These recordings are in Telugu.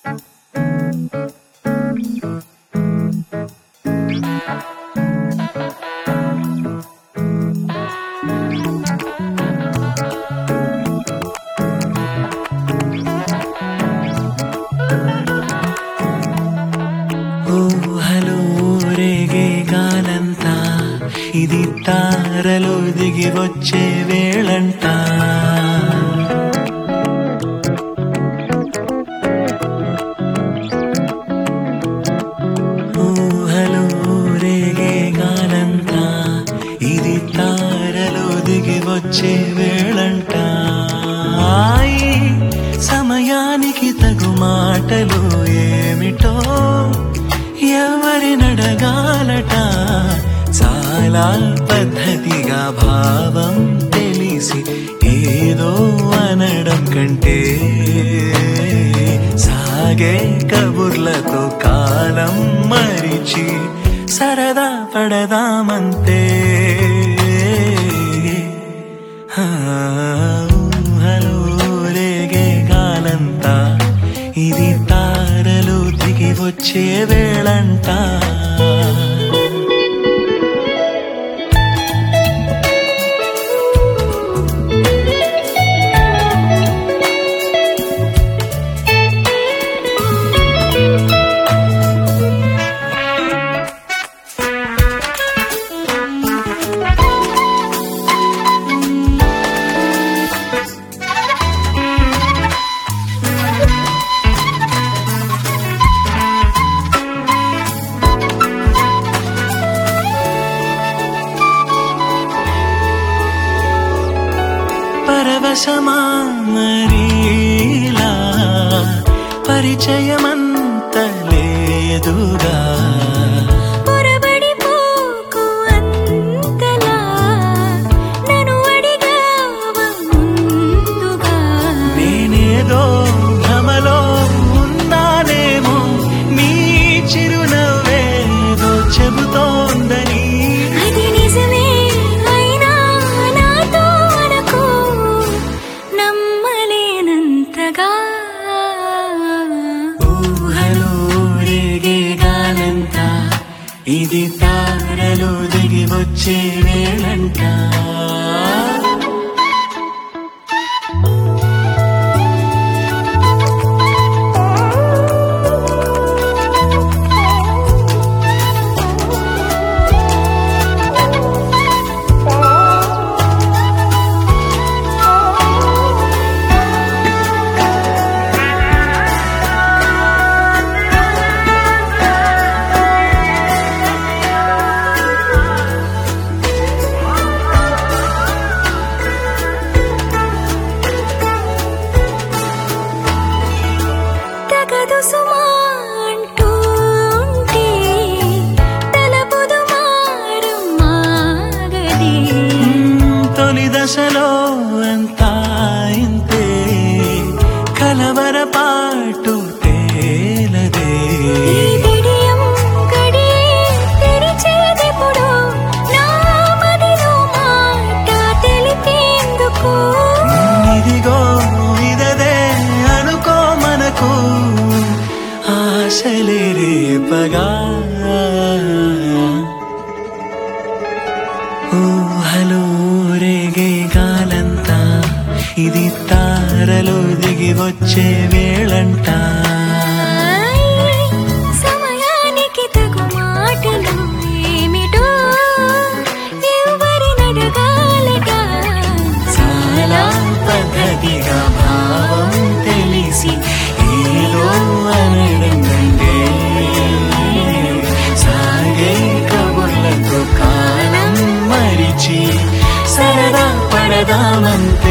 ఊహలో రేగే గాలంతా ఇది తారలు దిగి వచ్చే వేళంట ఊహలో రేగే గాలంతా ఇది తారలు దిగి వచ్చే వేళంట ఈ సమయానికి తగు మాటలు ఏమిటో ఎవరి నడగాలట చాలా పద్ధతిగా భావం తెలిసి ఏదో అనడం కంటే సాగే కబుర్లతో కాలం మరిచి సరదా పడదామంతే ఊహలో రేగే గాలంతా ఇది తారలు దిగి వచ్చే వేళంట పరవశమా మరీలా పరిచయమంత లేదుగా పొరబడి పోకు అంతలా నన్ను అడిగావ ముందుగా నేనేదో భ్రమలో ఉన్నానేమో నీ చిరునవ్వేదో చెబుతోందని అది నిజమే అయినా నాతో అనకు నమ్మలేనంతగా ఊహలో రేగే గాలంతా ఇది తారలు దిగి వచ్చే వేళంట తగదు సుమా అంటూ ఉంటే తలపుదు మారం మాగది తొలి దశలో అంతా ఇంతే కలవరపాటు తేలదే ఈ విడియం గడియే తెరిచేదెప్పుడు నా మదిలో మాట తెలిపేందుకు ఇదిగో ఇదదే అనుకో మనకు ఆశలే రేపగా ఊహలో రేగే గాలంతా ఇది తారలు దిగి వచ్చే వేళంట సమయానికి తగు మాటలు ఏమిటో ఎవరి నడగాలట చాలా పద్ధతిగా భావం తెలిసి ఏదో అనడం కంటే సాగే కబుర్లతో కాలం మరిచి సరదా పడదామంతే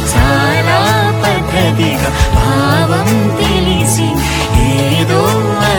చాలా పద్ధతిగా భావం తెలిసి ఏదో